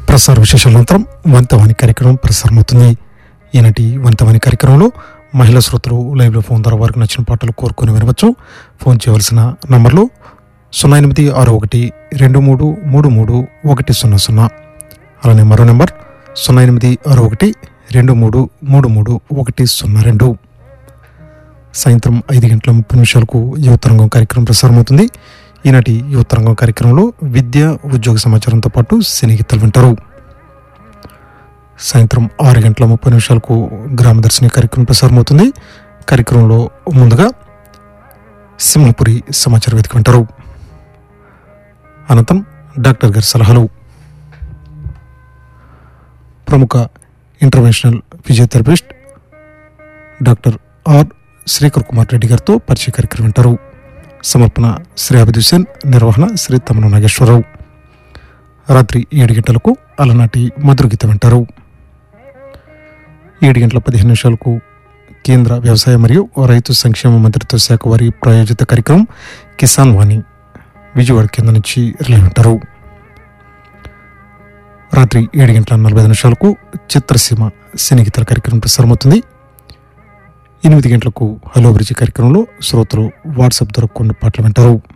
ప్రసార విశేషానంతరం వంతవాణి కార్యక్రమం ప్రసారమవుతుంది ఈనాటి వంతవాణి కార్యక్రమంలో మహిళా శ్రోతలు లైవ్లో ఫోన్ ద్వారా వారికి నచ్చిన పాటలు కోరుకొని వినవచ్చు ఫోన్ చేయవలసిన నంబర్లు సున్నా ఎనిమిది ఆరు ఒకటి రెండు మూడు మూడు మూడు ఒకటి సున్నా సున్నా అలానే మరో నెంబర్ సున్నా ఎనిమిది ఆరు ఒకటి రెండు మూడు మూడు మూడు ఒకటి సున్నా రెండు సాయంత్రం ఐదు గంటల ముప్పై నిమిషాలకు యువతరంగం కార్యక్రమం ప్రసారమవుతుంది ఈనాటి యువతరంగం కార్యక్రమంలో విద్య ఉద్యోగ సమాచారంతో పాటు సినీ గీతాలు వింటారు సాయంత్రం ఆరు గంటల ముప్పై నిమిషాలకు గ్రామదర్శిని కార్యక్రమం ప్రసారమవుతుంది కార్యక్రమంలో ముందుగా సింహపురి సమాచార వేదిక వింటారు అనంతరం డాక్టర్ గారి సలహాలు ప్రముఖ interventional physiotherapist doctor R Srikar Kumar Reddy గారితో పరిచయ కార్యక్రమం వింటారు సమర్పణ శ్రీ అభిద్ హుసేన్ నిర్వహణ శ్రీ తమన నాగేశ్వరరావు రాత్రి ఏడు గంటలకు అలనాటి మధుర గీత వింటారు ఏడు గంటల పదిహేను నిమిషాలకు కేంద్ర వ్యవసాయ మరియు రైతు సంక్షేమ మంత్రిత్వ శాఖ వారి ప్రాయోజిత కార్యక్రమం కిసాన్ వాణి విజయవాడ కేంద్రం నుంచి రిలే వింటారు రాత్రి ఏడు గంటల నలభై ఐదు నిమిషాలకు చిత్రసీమ సినీ గీతాల కార్యక్రమం ప్రసారమవుతుంది ఎనిమిది గంటలకు హలో బ్రిడ్జి కార్యక్రమంలో శ్రోతలు వాట్సాప్ ద్వారా కొన్ని పాటలు వింటారు